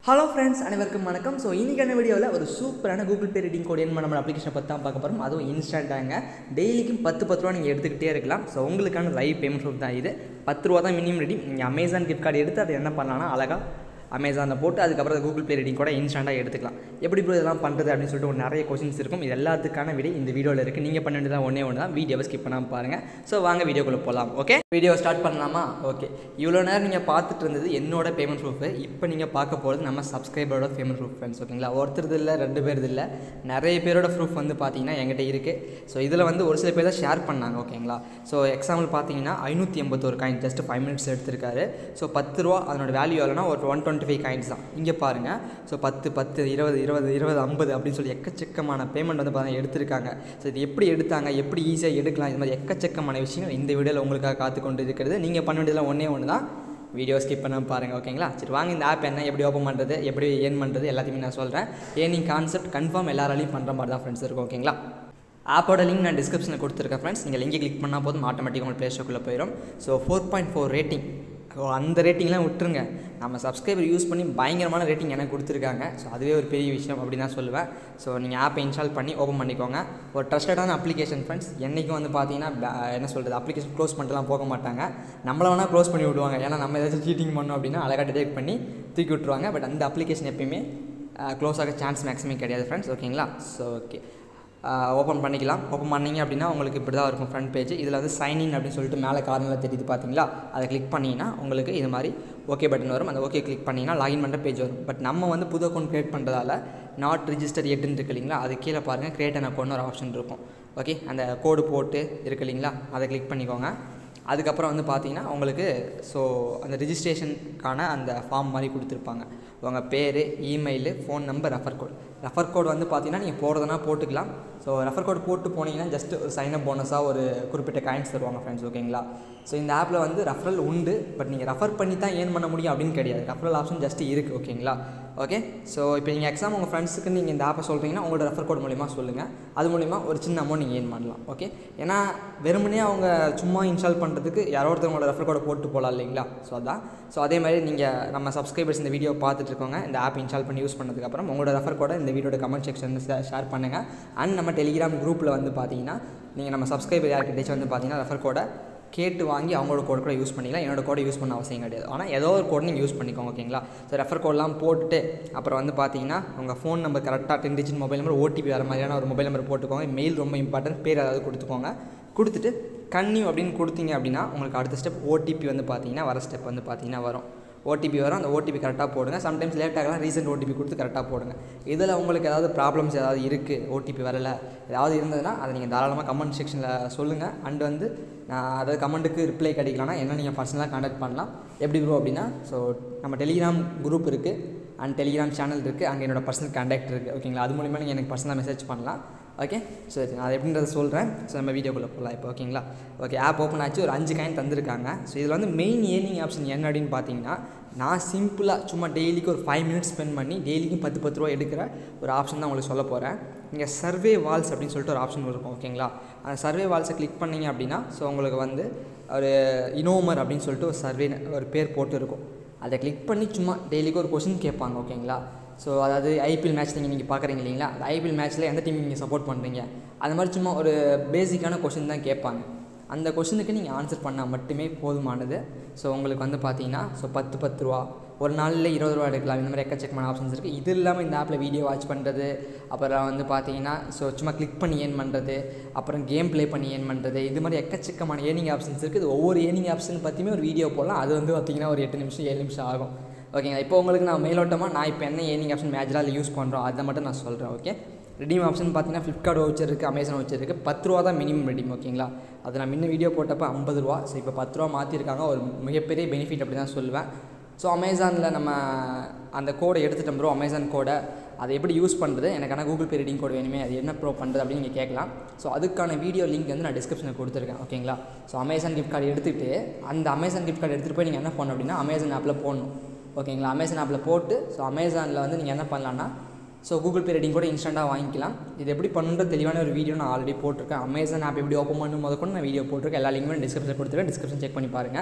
hello friends அனைவருக்கும் வணக்கம் so இன்றைக்கான வீடியோவில் ஒரு சூப்பரான கூகுள் பே ரீடிங் கோட் என்ன நம்ம அப்ளிகேஷனை பற்றி தான் பார்க்க போகிறோம் அதுவும் இன்ஸ்டண்ட்டாங்க டெய்லிக்கும் பத்து பத்து ரூபா நீங்கள் எடுத்துக்கிட்டே இருக்கலாம் ஸோ உங்களுக்கான லைவ் பேமெண்ட் ப்ரூஃப் தான் இது பத்து ரூபா தான் மினிமம் ரெடி நீங்கள் அமேசான் கிஃப்ட் கார்டு எடுத்து அதை என்ன பண்ணலாம்னா அழகாக அமேசானில் போட்டு அதுக்கப்புறம் கூகுள் பே ரீடிங் கூட இன்ஸ்டண்ட்டாக எடுத்துக்கலாம் எப்படி ப்ரோ இதெல்லாம் பண்ணுறது அப்படின்னு சொல்லிட்டு ஒரு நிறைய கொஸ்டின்ஸ் இருக்கும் இது எல்லாத்துக்கான விட இந்த வீடியோவில் இருக்குது நீங்கள் பண்ண வேண்டியதான் ஒன்றே ஒன்று தான் வீடியோவை ஸ்கிப் பண்ணாமல் பாருங்கள் ஸோ வாங்க வீடியோக்குள்ளே போகலாம் ஓகே வீடியோ ஸ்டார்ட் பண்ணலாமா ஓகே இவ்வளோ நேரம் நீங்கள் பார்த்துட்டு இருந்தது என்னோட பேமெண்ட் ப்ரூஃப் இப்போ நீங்கள் பார்க்க போகிறது நம்ம சப்ஸ்கிரைபரோட பேமெண்ட் ப்ரூஃப் ஃப்ரெண்ட்ஸ் ஓகேங்களா ஒருத்தருது இல்லை ரெண்டு பேருது இல்லை நிறைய பேரோட ப்ரூஃப் வந்து பார்த்தீங்கன்னா என்கிட்ட இருக்குது ஸோ இதில் வந்து ஒரு சில பேர் தான் ஷேர் பண்ணாங்க ஓகேங்களா ஸோ எக்ஸாம்பிள் பார்த்தீங்கன்னா ஐநூற்றி எண்பத்தோரு காயின் ஜஸ்ட் ஃபைவ் மினிட்ஸ் எடுத்திருக்காரு ஸோ பத்து ரூபா அதனோட வேல்யூ எவ்வளோனா ஒரு ஒன் டுவெண்ட்டி ஃபைவ் காயின்ஸ் தான் இங்கே பாருங்கள் ஸோ பத்து பத்து இருபது இருபது இருபது ஐம்பது அப்படின்னு சொல்லி எக்கச்சக்கமான பேமெண்ட் வந்து பார்த்தீங்கன்னா எடுத்திருக்காங்க ஸோ இது எப்படி எடுத்தாங்க எப்படி ஈஸியாக எடுக்கலாம் இது மாதிரி எக்கச்சக்கமான விஷயங்கள் இந்த வீடியோவில் உங்களுக்காக காத்து கொண்டு இருக்கிறது நீங்கள் பண்ண வேண்டியதெல்லாம் ஒன்றே ஒன்று தான் வீடியோ ஸ்கிப் பண்ணாமல் பாருங்கள் ஓகேங்களா சரி வாங்க இந்த ஆப் என்ன எப்படி ஓப்பன் பண்ணுறது எப்படி ஏர்ன் பண்ணுறது எல்லாத்தையுமே நான் சொல்கிறேன் ஏர்னிங் கான்செப்ட் கன்ஃபார்ம் எல்லாராலையும் பண்ணுற மாதிரி தான் ஃப்ரெண்ட்ஸ் இருக்கும் ஓகேங்களா ஆப்போட லிங்க் நான் டிஸ்கிரிப்ஷனில் கொடுத்துருக்கேன் ஃப்ரெண்ட்ஸ் நீங்கள் லிங்கை கிளிக் பண்ணால் போதும் ஆட்டோமேட்டிக்காக உங்கள் ப்ளே ஸ்டோக்குள்ளே போயிடும் so four point four rating அந்த ரேட்டிங்லாம் விட்டுருங்க நம்ம சப்ஸ்கிரைபர் யூஸ் பண்ணி பயங்கரமான ரேட்டிங் எனக்கு கொடுத்துருக்காங்க ஸோ அதுவே ஒரு பெரிய விஷயம் அப்படி தான் சொல்லுவேன் ஸோ நீங்கள் ஆப்பை இன்ஸ்டால் பண்ணி ஓப்பன் பண்ணிக்கோங்க ஒரு ட்ரஸ்டடான அப்ளிகேஷன் ஃப்ரெண்ட்ஸ் என்றைக்கும் வந்து பார்த்தீங்கன்னா ப- என்ன சொல்கிறது அப்ளிகேஷன் க்ளோஸ் பண்ணிட்டுலாம் போக மாட்டாங்க நம்மளை வேணால் க்ளோஸ் பண்ணி விடுவாங்க ஏன்னா நம்ம ஏதாச்சும் சீட்டிங் பண்ணோம் அப்படின்னா அழகாக டிடெக்ட் பண்ணி தூக்கி விட்ருவாங்க பட் அந்த அப்ளிகேஷன் எப்பயுமே க்ளோஸ் ஆக சான்ஸ் மேக்ஸிமம் கிடையாது ஃப்ரெண்ட்ஸ் ஓகேங்களா ஸோ ஓகே ஓப்பன் பண்ணிக்கலாம் ஓப்பன் பண்ணீங்க அப்படின்னா உங்களுக்கு இப்படி தான் இருக்கும் ஃப்ரண்ட் பேஜ் இதில் வந்து சைன் இன் அப்படின்னு சொல்லிட்டு மேலே கார்னரில் தெரியுது பார்த்தீங்களா அதை கிளிக் பண்ணிங்கன்னா உங்களுக்கு இது மாதிரி ஓகே பட்டன் வரும் அந்த ஓகே கிளிக் பண்ணிங்கன்னா லாகின் பண்ணுற பேஜ் வரும் பட் நம்ம வந்து புது அக்கௌண்ட் க்ரியேட் பண்ணுறதால நாட் ரிஜிஸ்டர் எட்டுன்னு இருக்கு இல்லைங்களா அது கீழே பாருங்கள் கிரியேட் அன் அக்கௌண்ட் ஒரு ஆப்ஷன் இருக்கும் ஓகே அந்த கோடு போட்டு இருக்கு இல்லைங்களா அதை கிளிக் பண்ணிக்கோங்க அதுக்கப்புறம் வந்து பார்த்தீங்கன்னா உங்களுக்கு ஸோ அந்த ரிஜிஸ்ட்ரேஷனுக்கான அந்த ஃபார்ம் மாதிரி கொடுத்துருப்பாங்க உங்கள் பேர் email phone number refer code refer code வந்து பார்த்தீங்கன்னா நீங்கள் போகிறதுனா போட்டுக்கலாம் ஸோ ரெஃபர் கோட் போட்டு போனீங்கன்னா ஜஸ்ட் ஒரு சைன் அப் போனஸாக ஒரு குறிப்பிட்ட காயின்ஸ் தருவாங்க ஃப்ரெண்ட்ஸ் ஓகேங்களா ஸோ இந்த ஆப்பில் வந்து ரெஃபரல் உண்டு பட் நீங்கள் ரெஃபர் பண்ணி தான் ஏர்ன் பண்ண முடியும் அப்படின்னு கிடையாது ரெஃபரல் ஆப்ஷன் ஜஸ்ட் இருக்குது ஓகேங்களா ஓகே ஸோ இப்போ நீங்கள் எக்ஸாம் உங்கள் ஃப்ரெண்ட்ஸுக்கு நீங்கள் இந்த ஆப்பை சொல்கிறீங்கன்னா உங்களோட ரெஃபர் கோட் மூலிமா சொல்லுங்கள் அது மூலிமா ஒரு சின்ன அமௌண்ட் நீங்கள் ஏர்ன் பண்ணலாம் ஓகே ஏன்னா வெறுமனே அவங்க சும்மா இன்ஸ்டால் பண்ணுறதுக்கு யாரோ ஒருத்தவங்களோட ரெஃபர் கோடை போட்டு போகலாம் இல்லைங்களா ஸோ அதான் ஸோ அதே மாதிரி நீங்கள் நம்ம சப்ஸ்கிரைபர்ஸ் இந்த வீடியோ பார்த்துட்டு இருக்கோங்க இந்த ஆப் இன்ஸ்டால் பண்ணி யூஸ் பண்ணதுக்கப்புறம் உங்களோட ரெஃபர் கோடை இந்த வீடியோட கமெண்ட் செக்ஷனில் ஷேர் பண்ணுங்கள் அண்ட் நம்ம டெலிகிராம் குரூப்பில் வந்து பார்த்தீங்கன்னா நீங்கள் நம்ம சப்ஸ்கிரைபர் யார்கிட்டச்சும் வந்து பார்த்தீங்கன்னா ரெஃபர் கோடை கேட்டு வாங்கி அவங்களோட கோட் கூட யூஸ் பண்ணிக்கலாம் என்னோட கோடை யூஸ் பண்ண அவசியம் கிடையாது ஆனால் ஏதோ ஒரு கோட் நீங்கள் யூஸ் பண்ணிக்கோங்க ஓகேங்களா ஸோ ரெஃபர் கோட்லாம் போட்டுட்டு அப்புறம் வந்து பார்த்தீங்கன்னா உங்கள் ஃபோன் நம்பர் கரெக்டாக ten digit mobile number OTP வர மாதிரியான ஒரு மொபைல் நம்பர் போட்டுக்கோங்க மெயில் ரொம்ப இம்பார்ட்டன்ட் பேர் ஏதாவது கொடுத்துக்கோங்க கொடுத்துட்டு கன்னியூ அப்படின்னு கொடுத்தீங்க அப்படின்னா உங்களுக்கு அடுத்த ஸ்டெப் ஓடிபி வந்து பார்த்தீங்கன்னா வர ஸ்டெப் வந்து பார்த்தீங்கன்னா வரும் ஓடிபி வரும் அந்த ஓடிபி கரெக்டாக போடுங்க சம்டைம்ஸ் லேட் ஆகலாம் ரீசெண்ட் ஓடிபி கொடுத்து கரெக்டாக போடுங்க இதில் உங்களுக்கு ஏதாவது ப்ராப்ளம்ஸ் ஏதாவது இருக்குது ஓடிபி வரல ஏதாவது இருந்ததுன்னா அதை நீங்கள் தாராளமாக கமெண்ட் செக்ஷனில் சொல்லுங்கள் அண்ட் வந்து நான் அதாவது கமெண்ட்டுக்கு ரிப்ளை கிடைக்கலனா என்ன நீங்கள் பர்சனலாக கான்டாக்ட் பண்ணலாம் எப்படி ப்ரோ அப்படின்னா ஸோ நம்ம டெலிகிராம் குரூப் இருக்குது அண்ட் டெலிகிராம் சேனல் இருக்குது அங்கே என்னோட பர்சனல் கான்டாக்ட் இருக்குது ஓகேங்களா அது மூலிமா நீங்கள் எனக்கு பர்சனலாக மெசேஜ் பண்ணலாம் ஓகே சரி நான் அது எப்படின்றத சொல்கிறேன் ஸோ நம்ம வீடியோக்குள்ளே போகலாம் இப்போ ஓகேங்களா ஓகே ஆப் ஓப்பன் ஆச்சு ஒரு அஞ்சு காயின் தந்திருக்காங்க ஸோ இதில் வந்து மெயின் ஏர்னிங் ஆப்ஷன் என்ன அப்படின்னு பார்த்தீங்கன்னா நான் சிம்பிளாக சும்மா டெய்லிக்கு ஒரு ஃபைவ் மினிட்ஸ் ஸ்பெண்ட் பண்ணி டெய்லிக்கும் பத்து பத்து ரூபா எடுக்கிற ஒரு ஆப்ஷன் தான் உங்களுக்கு சொல்ல போகிறேன் இங்கே சர்வே வால்ஸ் அப்படின்னு சொல்லிட்டு ஒரு ஆப்ஷன் இருக்கும் ஓகேங்களா அந்த சர்வே வால்ஸை கிளிக் பண்ணீங்க அப்படின்னா ஸோ உங்களுக்கு வந்து ஒரு இனோமர் அப்படின்னு சொல்லிட்டு ஒரு சர்வே ஒரு பேர் போட்டு இருக்கும் அதை கிளிக் பண்ணி சும்மா டெய்லிக்கு ஒரு கொஷின் கேட்பாங்க ஓகேங்களா ஸோ அதாவது ஐபிஎல் மேட்ச் நீங்கள் நீங்கள் பார்க்குறீங்க இல்லைங்களா அந்த ஐபிஎல் மேட்ச்சில் எந்த டீம் நீங்கள் சப்போர்ட் பண்ணுறீங்க அந்த மாதிரி சும்மா ஒரு பேசிக்கான கொஷின் தான் கேட்பாங்க அந்த கொஷினுக்கு நீங்கள் ஆன்சர் பண்ணால் மட்டுமே போதுமானது ஸோ உங்களுக்கு வந்து பார்த்தீங்கன்னா ஸோ பத்து பத்து ரூபா ஒரு நாளில் இருபது ரூபா எடுக்கலாம் இந்த மாதிரி எக்கச்சக்கமான ஆப்ஷன்ஸ் இருக்குது இது இல்லாமல் இந்த ஆப்பில் வீடியோ வாட்ச் பண்ணுறது அப்புறம் வந்து பார்த்தீங்கன்னா ஸோ சும்மா கிளிக் பண்ணி ஏர்ன் பண்ணுறது அப்புறம் கேம் ப்ளே பண்ணி ஏர்ன் பண்ணுறது இது மாதிரி எக்கச்சக்கமான ஏர்னிங் ஆப்ஷன்ஸ் இருக்குது இது ஒவ்வொரு ஏர்னிங் ஆப்ஷன் பற்றியுமே ஒரு வீடியோ போடலாம் அது வந்து பார்த்தீங்கன்னா ஒரு எட்டு நிமிஷம் ஏழு நிமிஷம் ஆகும் ஓகேங்களா இப்போ உங்களுக்கு நான் மேலோட்டமாக நான் இப்போ என்ன ஏர்னிங் ஆப்ஷன் மேஜராக அதில் யூஸ் பண்ணுறோம் அதை மட்டும் நான் சொல்கிறேன் ஓகே ரெடீம் ஆப்ஷன் பார்த்தீங்கன்னா ஃப்ளிப்கார்ட் வவுச்சர் இருக்குது அமேசான் வவுச்சர் இருக்குது பத்து ரூபா தான் மினிமம் ரெடீம் ஓகேங்களா அது நான் முன்ன வீடியோ போட்டப்போ ஐம்பது ரூபா ஸோ இப்போ பத்து ரூபா மாற்றிருக்காங்க ஒரு மிகப்பெரிய பெனிஃபிட் அப்படி தான் சொல்லுவேன் ஸோ அமேசானில் நம்ம அந்த கோடை எடுத்துட்டோம் ப்ரோ அமேசான் கோடை அதை எப்படி யூஸ் பண்ணுறது எனக்கான கூகுள் பே ரீடிங் கோடு வேணுமே அது என்ன ப்ரோ பண்ணுறது அப்படின்னு நீங்கள் கேட்கலாம் ஸோ அதுக்கான வீடியோ லிங்க் வந்து நான் டிஸ்கிரிப்ஷனில் கொடுத்துருக்கேன் ஓகேங்களா ஸோ அமேசான் கிஃப்ட் கார்டு எடுத்துகிட்டு அந்த அமேசான் கிஃப்ட் கார்டு எடுத்துகிட்டு போய் நீங்கள் என்ன பண்ணணும் அப்படின்னா அமேசான் ஆப்பில் போடணும் ஓகேங்களா அமேசான் ஆப்பில் போட்டு ஸோ அமேசானில் வந்து நீங்கள் என்ன பண்ணலான்னா ஸோ கூகுள் பே ரேட்டிங் கூட இன்ஸ்டண்ட்டாக வாங்கிக்கலாம் இது எப்படி பண்ணுற தெளிவான ஒரு வீடியோ நான் ஆல்ரெடி போட்டிருக்கேன் அமேசான் ஆப் எப்படி ஓப்பன் பண்ணும் முத கூட நான் வீடியோ போட்டிருக்கேன் எல்லா லிங்க்குமே டிஸ்கிரிப்ஷன் கொடுத்துருக்கேன் டிஸ்கிரிப்ஷன் செக் பண்ணி பாருங்கள்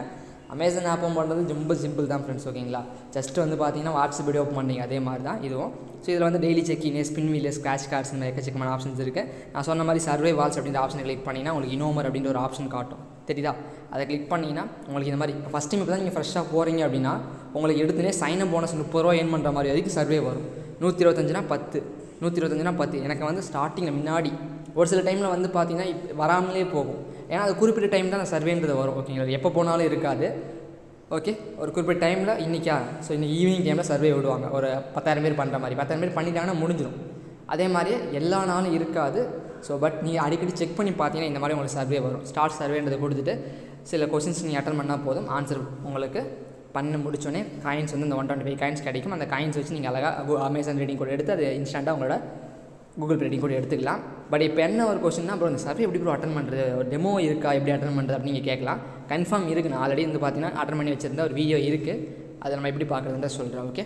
அமேசான் ஆப் ஓப்பன் பண்ணுறது ரொம்ப சிம்பிள் தான் ஃப்ரெண்ட்ஸ் ஓகேங்களா ஜஸ்ட் வந்து பார்த்தீங்கன்னா வாட்ஸ்அப் வீடியோ ஓப்பன் பண்ணீங்க அதே மாதிரி தான் இதுவும் ஸோ இதில் வந்து daily check in spin wheel scratch cards இந்த மாதிரி எக்கச்சக்கமான ஆப்ஷன்ஸ் இருக்குது நான் சொன்ன மாதிரி சர்வே வால்ஸ் அப்படின்ற ஆப்ஷனை கிளிக் பண்ணிங்கன்னா உங்களுக்கு இனோமர் அப்படின்ற ஒரு ஆப்ஷன் காட்டும் தெரியுதா அதை கிளிக் பண்ணிங்கன்னா உங்களுக்கு இந்த மாதிரி ஃபஸ்ட் டைம் இப்போ தான் நீங்கள் ஃப்ரெஷ்ஷாக போகிறீங்க அப்படின்னா உங்களுக்கு எடுத்துனே சைன் போனஸ் முப்பது ரூபா ஏர்ன் பண்ணுற மாதிரி வரைக்கும் சர்வே வரும் நூற்றி இருபத்தஞ்சுனா பத்து நூற்றி இருபத்தஞ்சுனா பத்து எனக்கு வந்து ஸ்டார்டிங்கில் முன்னாடி ஒரு சில டைமில் வந்து பார்த்தீங்கன்னா இப்போ வராமலே போகும் ஏன்னா அது குறிப்பிட்ட டைம் தான் அந்த சர்வேன்றது வரும் ஓகேங்களா எப்போ போனாலும் இருக்காது ஓகே ஒரு குறிப்பிட்ட டைமில் இன்றைக்கா ஸோ இன்றைக்கி ஈவினிங் டைமில் சர்வே விடுவாங்க ஒரு பத்தாயிரம் பேர் பண்ணுற மாதிரி பத்தாயிரம் பேர் பண்ணிட்டாங்கன்னா முடிஞ்சிடும் அதே மாதிரி எல்லா நாளும் இருக்காது ஸோ பட் நீங்கள் அடிக்கடி செக் பண்ணி பார்த்தீங்கன்னா இந்த மாதிரி உங்களுக்கு சர்வே வரும் ஸ்டார்ட் சர்வேன்றதை கொடுத்துட்டு சில கொஷின்ஸ் நீங்கள் அட்டன் பண்ணால் போதும் ஆன்சர் உங்களுக்கு பண்ணி முடிச்சோடனே காயின்ஸ் வந்து இந்த ஒன் டுவெண்ட்டி ஃபைவ் காயின்ஸ் கிடைக்கும் அந்த காயின்ஸ் வச்சு நீங்கள் அழகாக அமேசான் ரீடிங் கூட எடுத்து அது இன்ஸ்டண்ட்டாக உங்களோட கூகுள் பே ரீடிங் கூட எடுத்துக்கலாம் பட் இப்போ என்ன ஒரு கொஸ்டின்னா அப்புறம் இந்த சர்வே எப்படி ப்ரோ அட்டன் பண்ணுறது ஒரு டெமோ இருக்கா எப்படி அட்டன் பண்ணுறது அப்படின்னு நீங்கள் கேட்கலாம் கன்ஃபார்ம் இருக்குது நான் ஆல்ரெடி வந்து பார்த்தீங்கன்னா அட்டன் பண்ணி வச்சிருந்த ஒரு வீடியோ இருக்குது அதை நம்ம எப்படி பார்க்குறதுன்னு சொல்கிறேன் ஓகே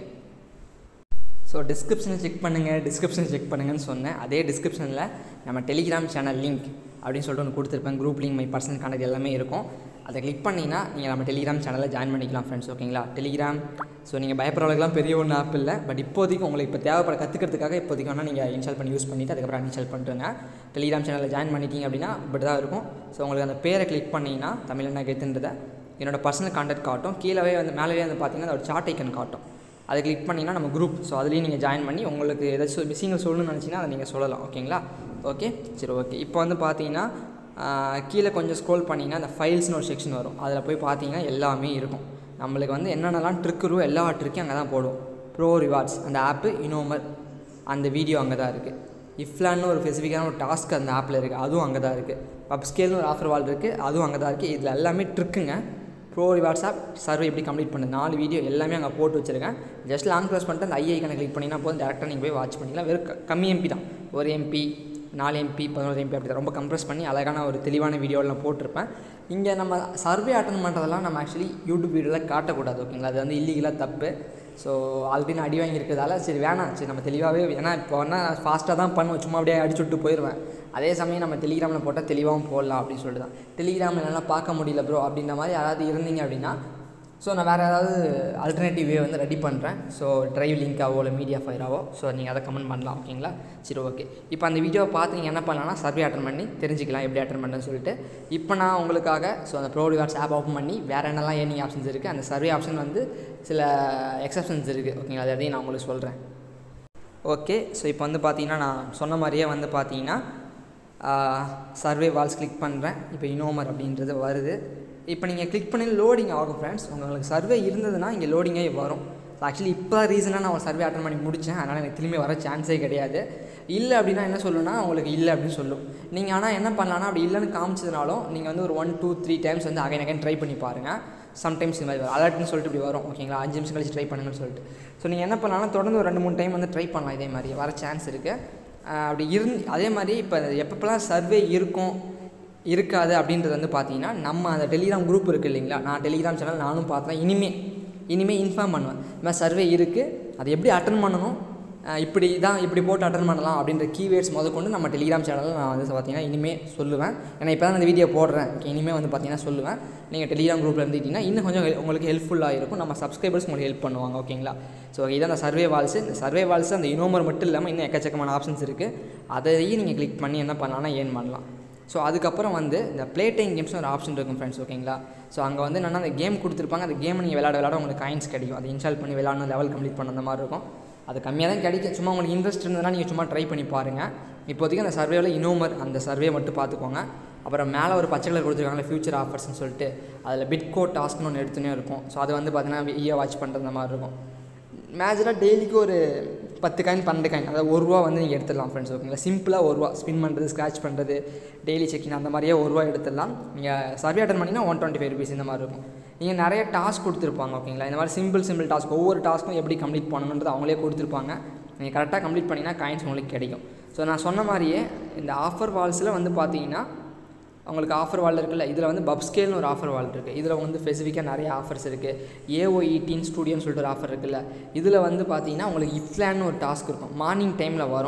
ஸோ டிஸ்கிரிப்ஷனை செக் பண்ணுங்கள் டிஸ்கிரிப்ஷனை செக் பண்ணுங்கன்னு சொன்னேன் அதே டிஸ்கிரிப்ஷனில் நம்ம டெலிகிராம் சேனல் லிங்க் அப்படின்னு சொல்லிட்டு ஒன்று கொடுத்துருப்பேன் group link my personal contact எல்லாமே இருக்கும் அதை கிளிக் பண்ணிங்கன்னா நீங்கள் நம்ம டெலிகிராம் சேனலில் ஜாயின் பண்ணிக்கலாம் ஃப்ரெண்ட்ஸ் ஓகேங்களா டெலிகிராம் ஸோ நீங்கள் பயப்படுற அளவுக்குலாம் பெரிய ஒன்று ஆப் இல்லை பட் இப்போதைக்கு உங்களுக்கு இப்போ தேவைப்பட கற்றுக்கிறதுக்காக இப்போதைக்கு வேணால் நீங்கள் இன்ஸ்டால் பண்ணி யூஸ் பண்ணிவிட்டு அதுக்கப்புறம் அன்இன்ஸ்டால் பண்ணிட்டுங்க டெலிகிராம் சேனலில் ஜாயின் பண்ணிட்டீங்க அப்படின்னா இப்படி தான் இருக்கும் ஸோ உங்களுக்கு அந்த பேரை கிளிக் பண்ணிங்கன்னா தமிழ் என்ன கெத்துன்றதை என்னோட பர்சனல் கான்டாக்ட் காட்டும் கீழவே வந்து மேலேயே வந்து பார்த்தீங்கன்னா அதோட சார்ட் ஐக்கன் காட்டும் அதை கிளிக் பண்ணிங்கன்னா நம்ம குரூப் ஸோ அதுலேயும் நீங்கள் ஜாயின் பண்ணி உங்களுக்கு ஏதாச்சும் விஷயங்கள் சொல்லணும்னு நினச்சிங்கன்னா அதை நீங்கள் சொல்லலாம் ஓகேங்களா ஓகே சரி ஓகே இப்போ வந்து பார்த்தீங்கன்னா ஆஹ், கீழே கொஞ்சம் ஸ்க்ரோல் பண்ணிங்கன்னா அந்த ஃபைல்ஸ்னு ஒரு செக்ஷன் வரும் அதில் போய் பார்த்தீங்கன்னா எல்லாமே இருக்கும் நம்மளுக்கு வந்து என்னென்னலாம் ட்ரிக் இருக்கோ எல்லா ட்ரிக்கையும் அங்கே தான் போடுவோம் ப்ரோ ரிவார்ட்ஸ் அந்த ஆப்பு இனோமர் அந்த வீடியோ அங்கே தான் இருக்குது இஃப்லான்னு ஒரு ஸ்பெசிஃபிக்கான ஒரு டாஸ்க் அந்த ஆப்பில் இருக்குது அதுவும் அங்கே தான் இருக்குது பப்ஸ்கேல்னு ஒரு ஆஃபர் வால் இருக்குது அதுவும் அங்கே தான் இருக்குது இதில் எல்லாமே ட்ரிக்குங்க ப்ரோ ரிவார்ட்ஸ் ஆப் சர்வே எப்படி கம்ப்ளீட் பண்ணு நாலு வீடியோ எல்லாமே அங்கே போட்டு வச்சிருக்கேன் ஜஸ்ட் லாங் ப்ரெஸ் பண்ணிட்டு அந்த ஐஐ கணக்கு கிளிக் பண்ணினா போதும் டேரெக்டாக நீங்கள் போய் வாட்ச் பண்ணிக்கலாம் வெறும் க- கம்மி எம்பி தான் ஒரு எம்பி நாலு எம்பி பதினோரு எம்பி அப்படி தான் ரொம்ப கம்ப்ரெஸ் பண்ணி அழகான ஒரு தெளிவான வீடியோவில் நான் போட்டிருப்பேன் இங்கே நம்ம சர்வே அட்டன் பண்ணுறதெல்லாம் நம்ம ஆக்சுவலி யூடியூப் வீடியோவில் காட்டக்கூடாது ஓகேங்களா அது வந்து இல்லீகலாக தப்பு ஸோ ஆல்ரெடி நான் அடி வாங்கியிருக்கிறதால சரி வேணாம் சரி நம்ம தெளிவாகவே ஏன்னா இப்போ வேணால் ஃபாஸ்ட்டாக தான் பண்ணுவேன் சும்மா அப்படியே அடிச்சு விட்டு போயிடுவேன் அதே சமயம் நம்ம டெலிகிராமில் போட்டால் தெளிவாகவும் போடலாம் அப்படின்னு சொல்லிட்டு தான் டெலிகிராமில் என்னால் பார்க்க முடியல ப்ரோ அப்படின்ற மாதிரி யாராவது இருந்தீங்க அப்படின்னா ஸோ நான் வேறு ஏதாவது அல்டர்னேட்டிவ் வே வந்து ரெடி பண்ணுறேன் ஸோ ட்ரைவ் லிங்காவோ இல்லை மீடியா ஃபயராவோ ஸோ நீங்கள் அதை கமெண்ட் பண்ணலாம் ஓகேங்களா சரி ஓகே இப்போ அந்த வீடியோவை பார்த்து நீங்கள் என்ன பண்ணலாம்னா சர்வே அட்டன் பண்ணி தெரிஞ்சுக்கலாம் எப்படி அட்டன் பண்ணுறேன்னு சொல்லிட்டு இப்போ நான் உங்களுக்காக ஸோ அந்த ப்ரோ ரிவார்ட்ஸ் ஆப் ஓப்பன் பண்ணி வேறு என்னெல்லாம் ஏர்னிங் ஆப்ஷன்ஸ் இருக்குது அந்த சர்வே ஆப்ஷன் வந்து சில எக்ஸப்ஷன்ஸ் இருக்குது ஓகேங்களா அது அதையும் நான் உங்களுக்கு சொல்கிறேன் ஓகே ஸோ இப்போ வந்து பார்த்தீங்கன்னா நான் சொன்ன மாதிரியே வந்து பார்த்தீங்கன்னா சர்வே வால்ஸ் கிளிக் பண்ணுறேன் இப்போ இனோமர் அப்படின்றது வருது இப்போ நீங்கள் கிளிக் பண்ணி லோடிங் ஆகும் ஃப்ரெண்ட்ஸ் உங்களுக்கு சர்வே இருந்ததுன்னா இங்கே லோடிங்கே வரும் ஆக்சுவலி இப்போ ரீசனாக நான் ஒரு சர்வே அட்டன் பண்ணி முடித்தேன் அதனால் எனக்கு திரும்பி வர சான்ஸே கிடையாது இல்லை அப்படின்னா என்ன சொல்லுன்னா உங்களுக்கு இல்லை அப்படின்னு சொல்லும் நீங்கள் ஆனால் என்ன பண்ணலான்னா அப்படி இல்லைன்னு காமிச்சதுனாலும் நீங்கள் வந்து ஒரு ஒன் டூ த்ரீ டைம்ஸ் வந்து அகைன் அகைன் ட்ரை பண்ணி பாருங்கள் சம்டைம்ஸ் இந்த மாதிரி வரும் அலர்ட்னு சொல்லிட்டு இப்படி வரும் ஓகேங்களா அஞ்சு நிமிஷம் கழிச்சு ட்ரை பண்ணுங்கன்னு சொல்லிட்டு ஸோ நீங்கள் என்ன பண்ணலாம்னா தொடர்ந்து ஒரு ரெண்டு மூணு டைம் வந்து ட்ரை பண்ணலாம் இதே மாதிரி வர சான்ஸ் இருக்குது அப்படி இருந்து அதே மாதிரி இப்போ எப்பப்பெல்லாம் சர்வே இருக்கும் இருக்காது அப்படின்றது வந்து பார்த்தீங்கன்னா நம்ம அந்த டெலிகிராம் குரூப் இருக்குது இல்லைங்களா நான் டெலிகிராம் சேனல் நானும் பார்த்தேன் இனிமே இனிமேல் இன்ஃபார்ம் பண்ணுவேன் இந்த மாதிரி சர்வே இருக்குது அது எப்படி அட்டன் பண்ணணும் அஹ் இப்படி தான் இப்படி போட்டு அட்டன் பண்ணலாம் அப்படின்ற கீவேர்ட்ஸ் முதற்கொண்டு நம்ம டெலிகிராம் சேனலில் நான் வந்து பார்த்தீங்கன்னா இனிமேல் சொல்லுவேன் ஏன்னா இப்போ தான் இந்த வீடியோ போடுறேன் okay, இனிமேல் வந்து பார்த்தீங்கன்னா சொல்லுவேன் நீங்கள் டெலிகிராம் குரூப்பில் இருந்துக்கிட்டிங்கன்னா இன்னும் கொஞ்சம் ஹெல்- உங்களுக்கு ஹெல்ப்ஃபுல்லாக இருக்கும் நம்ம சப்ஸ்கிரைபர்ஸ் உங்களுக்கு ஹெல்ப் பண்ணுவாங்க ஓகேங்களா ஸோ இதான் அந்த சர்வே வால்ஸ் இந்த சர்வே வால்ஸ் அந்த இனோமர் மட்டும் இல்லாமல் இன்னும் எக்கச்சக்கமான ஆப்ஷன்ஸ் இருக்குது அதையும் நீங்கள் கிளிக் பண்ணி என்ன பண்ணலாம்னா ஏர்ன் பண்ணலாம் ஸோ அதுக்கப்புறம் வந்து இந்த ப்ளே டைம் கேம்ஸ்னு ஒரு ஆப்ஷன் இருக்கும் ஃப்ரெண்ட்ஸ் ஓகேங்களா ஸோ அங்கே வந்து என்னென்னா அந்த கேம் கொடுத்துருப்பாங்க அந்த கேமை நீங்கள் விளாட விளாட உங்களுக்கு காயின்ஸ் கிடைக்கும் அதை இன்ஸ்டால் பண்ணி விளாடணும் லெவல் கம்ப்ளீட் பண்ண அந்த மாதிரி இருக்கும் அது கம்மியாக தான் கிடைக்கும் சும்மா உங்களுக்கு இன்ட்ரெஸ்ட் இருந்ததுன்னா நீங்கள் சும்மா ட்ரை பண்ணி பாருங்கள் இப்போதைக்கு அந்த சர்வேவில் இனோமர் அந்த சர்வே மட்டும் பார்த்துக்கோங்க அப்புறம் மேலே ஒரு பச்சை கலர் கொடுத்துருக்காங்களே ஃபியூச்சர் ஆஃபர்ஸ்னு சொல்லிட்டு அதில் பிட்கோ டாஸ்க்னு ஒன்று எடுத்துனே இருக்கும் ஸோ அது வந்து பார்த்தீங்கன்னா ஈய வாட்ச் பண்ணுறது மாதிரி இருக்கும் மேஜராக டெய்லிக்கு ஒரு பத்து காயின் பன்னெண்டு காயின் அதாவது ஒரு ரூபா வந்து நீங்கள் எடுத்துடலாம் ஃப்ரெண்ட்ஸ் ஓகேங்களா சிம்பிளாக ஒரு ரூபா ஸ்பின் பண்ணுறது ஸ்க்ராட்ச் பண்ணுறது டெய்லி செக்கிங் அந்த மாதிரியே ஒரு ரூபா எடுத்துடலாம் நீங்கள் சர்வே அட்டன் பண்ணிங்கன்னா ஒன் டுவெண்ட்டி ஃபைவ் ருபீஸ் இந்த மாதிரி இருக்கும் நீங்கள் நிறைய டாஸ்க் கொடுத்துருப்பாங்க ஓகேங்களா இந்த மாதிரி சிம்பிள் சிம்பிள் டாஸ்க் ஒவ்வொரு டாஸ்க்கும் எப்படி கம்ப்ளீட் பண்ணணுன்றது அவங்களே கொடுத்துருப்பாங்க நீங்கள் கரெக்டாக கம்ப்ளீட் பண்ணிங்கன்னா காயின்ஸ் உங்களுக்கு கிடைக்கும் ஸோ நான் சொன்ன மாதிரியே இந்த ஆஃபர் வால்ஸில் வந்து பார்த்தீங்கன்னா உங்களுக்கு ஆஃபர் வால் இருக்குல்ல இதில் வந்து பப்ஸ்கேல்னு ஒரு ஆஃபர் வால் இருக்குது இதில் வந்து ஸ்பெசிஃபிக்காக நிறைய ஆஃபர்ஸ் இருக்குது ஏஓஇடின் ஸ்டூடியோன்னு சொல்லிட்டு ஒரு ஆஃபர் இருக்குல்ல இதில் வந்து பார்த்தீங்கன்னா உங்களுக்கு இஃப்லான்னு ஒரு டாஸ்க் இருக்கும் மார்னிங் டைமில் வரும்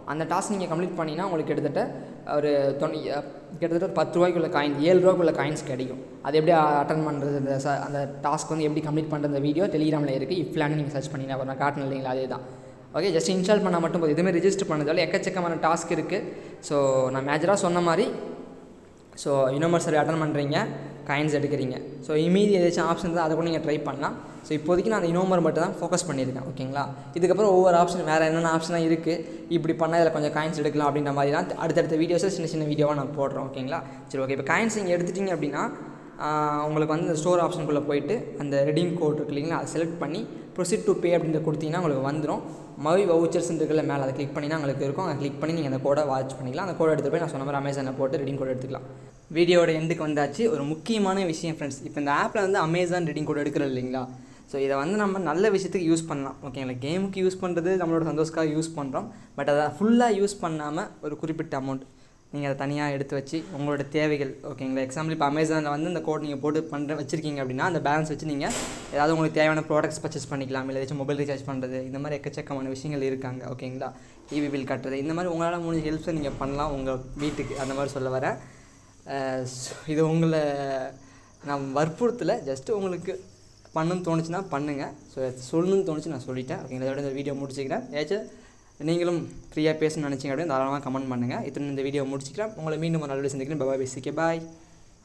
அந்த டாஸ்க் நீங்கள் கம்ப்ளீட் பண்ணிங்கன்னா உங்களுக்கு கிட்டத்தட்ட ஒரு தொண்ணூ கிட்டத்தட்ட ஒரு பத்து ரூபாய்க்குள்ள காயின் ஏழு ரூபாய்க்குள்ள காயின்ஸ் கிடைக்கும் அது எப்படி அட்டன் பண்ணுறது அந்த ச அந்த டாஸ்க் வந்து எப்படி கம்ப்ளீட் பண்ணுற வீடியோ டெலிகிராமில் இருக்குது இஃப்லான்னு நீங்கள் சர்ச் பண்ணிங்கன்னா நான் காட்டணும் இல்லைங்களா அதே தான் ஓகே ஜஸ்ட் இன்ஸ்டால் பண்ணால் மட்டும் போதும் எதுவுமே ரிஜிஸ்டர் பண்ணதால எக்கச்சக்கமான டாஸ்க் இருக்குது ஸோ நான் மேஜராக சொன்ன மாதிரி ஸோ யூனிவர்ஸ் சர்வே அட்டன் பண்ணுறீங்க காயின்ஸ் எடுக்கிறீங்க ஸோ இமீதி ஏதாச்சும் ஆப்ஷன் தான் அதை கூட நீங்கள் ட்ரை பண்ணலாம் ஸோ இப்போதைக்கு நான் அந்த இனோமர் மட்டும் தான் ஃபோக்கஸ் பண்ணியிருக்கேன் ஓகேங்களா இதுக்கப்புறம் ஒவ்வொரு ஆப்ஷன் வேறு என்னென்ன ஆப்ஷன்லாம் இருக்குது இப்படி பண்ணால் இதில் கொஞ்சம் காயின்ஸ் எடுக்கலாம் அப்படின்ற மாதிரி தான் அடுத்தடுத்த வீடியோஸை சின்ன சின்ன வீடியோவாக நான் போடுறோம் ஓகேங்களா சரி ஓகே இப்போ காயின்ஸ் நீங்கள் எடுத்துட்டீங்க அப்படின்னா ஆஹ் உங்களுக்கு வந்து இந்த ஸ்டோர் ஆப்ஷனுக்குள்ளே போயிட்டு அந்த ரெடீம் கோட் இருக்கு இல்லைங்களா அதை செலக்ட் பண்ணி ப்ரொசீட் டு பே அப்படின்ற கொடுத்தீங்கன்னா உங்களுக்கு வந்துடும் மவி வவுச்சர்ஸ் இருக்குல்ல மேலே அதை கிளிக் பண்ணினா உங்களுக்கு இருக்கும் அதை கிளிக் பண்ணி நீங்கள் அந்த கோடை வாட்ச் பண்ணிக்கலாம் அந்த கோடை எடுத்து போய் நான் சொன்ன மாதிரி அமேசானில் போட்டு ரெடிங் கோட் எடுத்துக்கலாம் வீடியோட எண்டுக்கு வந்தாச்சு ஒரு முக்கியமான விஷயம் ஃப்ரெண்ட்ஸ் இப்போ இந்த ஆப்பில் வந்து அமேசான் ரெடிங் கோட் எடுக்கிறது இல்லைங்களா ஸோ இதை வந்து நம்ம நல்ல விஷயத்துக்கு யூஸ் பண்ணலாம் ஓகேங்களா கேமுக்கு யூஸ் பண்ணுறது நம்மளோட சந்தோஷக்காக யூஸ் பண்ணுறோம் பட் அதை ஃபுல்லாக யூஸ் பண்ணாமல் ஒரு குறிப்பிட்ட அமௌண்ட் நீங்கள் அதை தனியாக எடுத்து வச்சு உங்களோட தேவைகள் ஓகேங்களா எக்ஸாம்பிள் இப்போ அமேசானில் வந்து இந்த கோட் நீங்கள் போட்டு பண்ணுற வச்சிருக்கீங்க அப்படின்னா அந்த பேலன்ஸ் வச்சு நீங்கள் ஏதாவது உங்களுக்கு தேவையான ப்ராடக்ட்ஸ் பர்ச்சேஸ் பண்ணிக்கலாம் இல்லை ஏதாச்சும் மொபைல் ரீசார்ஜ் பண்ணுறது இந்த மாதிரி எக்கச்சக்கமான விஷயங்கள் இருக்காங்க ஓகேங்களா இவி பில் கட்டுறது இந்த மாதிரி உங்களால் முடிஞ்ச ஹெல்ப்ஸை நீங்கள் பண்ணலாம் உங்கள் வீட்டுக்கு அந்த மாதிரி சொல்ல வரேன் அஹ் so இது உங்களை நான் வற்புறுத்தலை ஜஸ்ட்டு உங்களுக்கு பண்ணணும்னு தோணுச்சுன்னா பண்ணுங்கள் ஸோ சொல்லணும்னு தோணுச்சு நான் சொல்லிட்டேன் ஓகேங்களா இதோட இந்த வீடியோ முடிச்சுக்கிறேன் ஏதாச்சும் நீங்களும் ஃப்ரீயாக பேசணும்னு நினச்சிங்க அப்படின்னு தாராளமாக கமெண்ட் பண்ணுங்கள் இத்தனை இந்த வீடியோ முடிச்சுக்கிறேன் உங்களை மீண்டும் ஒரு நல்ல சந்திக்கிறேன் பாய் பேசிக்க பாய்